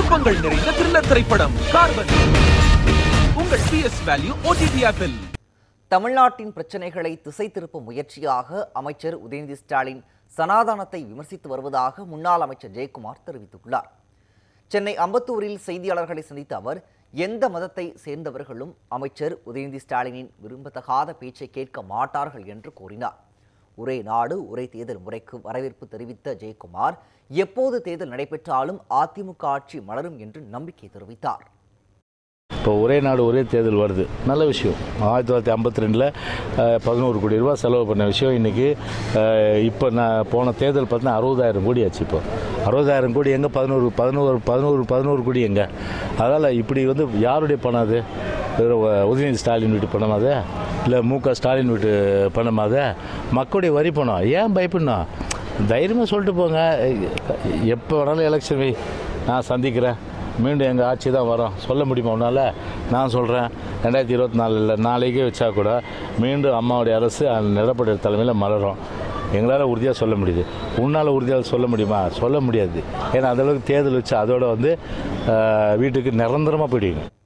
குழப்பங்கள் நிறைந்த த்ரில்லர் திரைப்படம் கார்பன் உங்கள் பிஎஸ் வேல்யூ ஓடிடி ஆப்பில் தமிழ்நாட்டின் பிரச்சனைகளை திசை திருப்பும் முயற்சியாக அமைச்சர் உதயநிதி ஸ்டாலின் சனாதனத்தை விமர்சித்து வருவதாக முன்னாள் அமைச்சர் ஜெயக்குமார் தெரிவித்துள்ளார் சென்னை அம்பத்தூரில் செய்தியாளர்களை சந்தித்த அவர் எந்த மதத்தை சேர்ந்தவர்களும் அமைச்சர் உதயநிதி ஸ்டாலினின் விரும்பத்தகாத பேச்சை கேட்க மாட்டார்கள் என்று கூறினார் ஒரே நாடு ஒரே தேர்தல் முறைக்கு வரவேற்பு தெரிவித்த ஜெயக்குமார் எப்போது தேர்தல் நடைபெற்றாலும் அதிமுக ஆட்சி மலரும் என்று நம்பிக்கை தெரிவித்தார் இப்போ ஒரே நாடு ஒரே தேர்தல் வருது நல்ல விஷயம் ஆயிரத்தி தொள்ளாயிரத்தி ஐம்பத்தி ரெண்டில் பதினோரு கோடி ரூபாய் செலவு பண்ண விஷயம் இன்றைக்கி இப்போ நான் போன தேர்தல் பார்த்தீங்கன்னா அறுபதாயிரம் கோடி ஆச்சு இப்போ அறுபதாயிரம் கோடி எங்கே பதினோரு பதினோரு பதினோரு பதினோரு கோடி எங்கே அதனால் இப்படி வந்து யாருடைய பணம் அது வெறும் உதயநிதி ஸ்டாலின் வீட்டு பணம் அது இல்லை மு க ஸ்டாலின் வீட்டு பணம் அது மக்களுடைய வரி பணம் ஏன் பயப்படணும் தைரியமாக சொல்லிட்டு போங்க எப்போ வேணாலும் எலெக்ஷன் வை நான் சந்திக்கிறேன் மீண்டும் எங்கள் ஆட்சி தான் வரும் சொல்ல முடியுமா உன்னால் நான் சொல்கிறேன் ரெண்டாயிரத்தி இருபத்தி நாலில் நாளைக்கே வச்சா கூட மீண்டும் அம்மாவுடைய அரசு நிலப்பட தலைமையில் மலரும் எங்களால் உறுதியாக சொல்ல முடியுது உன்னால் உறுதியாக சொல்ல முடியுமா சொல்ல முடியாது ஏன்னா அந்தளவுக்கு தேர்தல் வச்சு அதோட வந்து அஹ், வீட்டுக்கு நிரந்தரமாக போயிடுவீங்க